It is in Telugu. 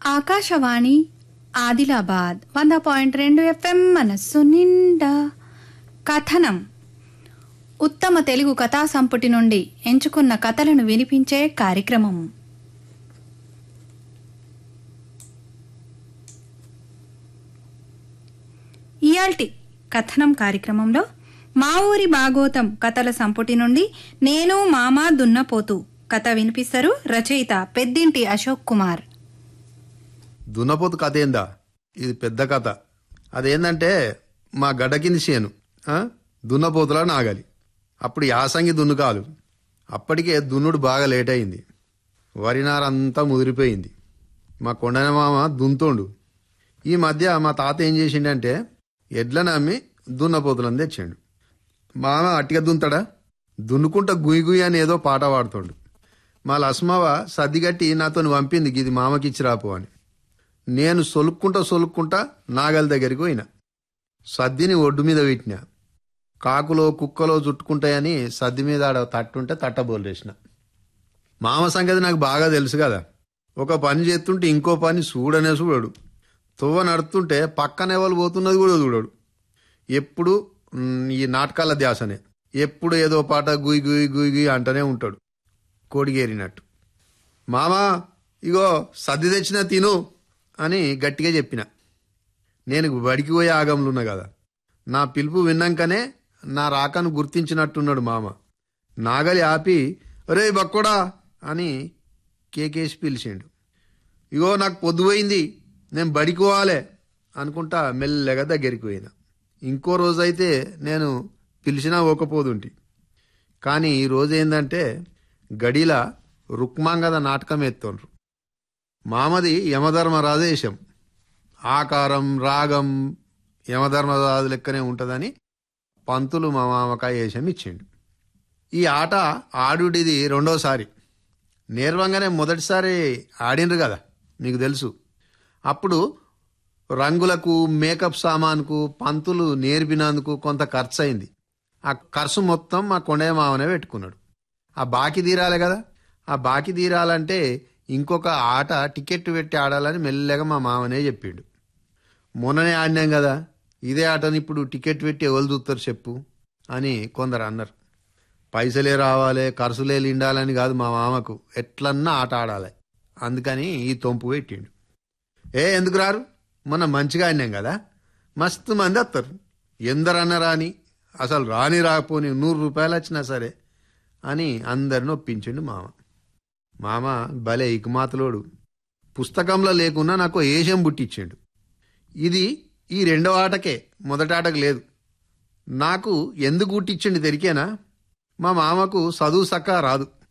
ఆకాశవాణి ఆదిలాబాద్ వంద పాయింట్ రెండు ఎఫ్ఎం మనస్సు నిండా కథనం ఉత్తమ తెలుగు కథా సంపుటి నుండి ఎంచుకున్న కథలను వినిపించే కార్యక్రమం ఇయాల్టి కథనం కార్యక్రమంలో మా ఊరి బాగోతం కథల సంపుటి నుండి నేను మామ దున్నపోతు కథ వినిపిస్తారు రచయిత పెద్దింటి అశోక్ కుమార్ దున్నపోతు కథ ఏందా ఇది పెద్ద కథ అదేంటంటే మా గడ్డ కింది చేను ఆ? దున్నపోతులా నాగాలి అప్పుడు యాసంగి దున్నుకాలు అప్పటికే దున్నుడు బాగా లేట్ అయింది వరి నారంతా ముదిరిపోయింది మా కొండన మామ దున్తోండు ఈ మధ్య మా తాత ఏం చేసిండంటే ఎడ్లను అమ్మి దున్నపోతులను తెచ్చిండు మామ అట్టిగా దున్తాడా దున్నుకుంటా గుయి గుయి అని ఏదో పాట పాడుతోండు మా లస్మవ సర్దిగట్టి నాతో పంపింది ఇది మామకిచ్చి రాపో అని నేను సొలుక్కుంటా సొలుక్కుంటా నాగల దగ్గరికి పోయినా సద్దిని ఒడ్డు మీద పెట్టినా కాకులో కుక్కలో చుట్టుకుంటాయని సద్ది మీద ఆడ తట్టుంటే తట్టబోలేసిన మామ సంగతి నాకు బాగా తెలుసు కదా ఒక పని చేస్తుంటే ఇంకో పని చూడనే చూడడు తువ్వ నడుతుంటే పక్కన ఎవరు పోతున్నది కూడా చూడడు ఎప్పుడు మ్, ఈ నాటకాల ధ్యాసనే ఎప్పుడు ఏదో పాట గుయ్ గుయ్ గుయ్ గుయ్ అంటనే ఉంటాడు కోడిగేరినట్టు మామా ఇగో సర్ది తెచ్చిన తిను అని గట్టిగా చెప్పిన నేను బడికి పోయే ఆగంలో ఉన్నా కదా నా పిలుపు విన్నాకనే నా రాకను గుర్తించినట్టున్నాడు మామ నాగలి ఆపి రే బక్కోడా అని కేకేసి పిలిచిండు ఇగో నాకు పొద్దుపోయింది నేను బడికి పోవాలే అనుకుంటా మెల్లగా దగ్గరికి పోయినా ఇంకో రోజైతే నేను పిలిచినా ఓకపోదుంటి కానీ ఈ రోజు ఏంటంటే గడిల రుక్మాంగద నాటకం ఎత్తుండ్రు మామది యమధర్మరాజేశం ఆకారం రాగం యమధర్మరాజు లెక్కనే ఉంటుందని పంతులు మా మామకాయ వేషం ఇచ్చిండు ఈ ఆట ఆడుడిది రెండోసారి నేర్వంగానే మొదటిసారి ఆడిండ్రు కదా మీకు తెలుసు అప్పుడు రంగులకు మేకప్ సామాన్కు పంతులు నేర్పినందుకు కొంత ఖర్చు అయింది ఆ ఖర్చు మొత్తం మా కొండయ్య మామనే పెట్టుకున్నాడు ఆ బాకి తీరాలి కదా ఆ బాకి తీరాలంటే ఇంకొక ఆట టికెట్ పెట్టి ఆడాలని మెల్లగా మా మామనే చెప్పిండు మొన్ననే ఆడినాం కదా ఇదే ఆటని ఇప్పుడు టికెట్ పెట్టి ఎవరు చూస్తారు చెప్పు అని కొందరు అన్నారు పైసలే రావాలి ఖర్చులే నిండాలని కాదు మా మామకు ఎట్లన్నా ఆట ఆడాలి అందుకని ఈ తొంపు పెట్టిండు ఏ ఎందుకు రారు మొన్న మంచిగా ఆడినాం కదా మస్తు మంది వస్తారు ఎందరన్నా రాని అసలు రాని రాకపోని నూరు రూపాయలు వచ్చినా సరే అని అందరిని ఒప్పించిండు మామ మామ భలే ఇకమాతలోడు పుస్తకంలో లేకున్నా నాకు ఏషం పుట్టించిండు ఇది ఈ రెండవ ఆటకే మొదటి ఆటకు లేదు నాకు ఎందుకు గుట్టించండి తెరికేనా మా మామకు చదువు సక్క రాదు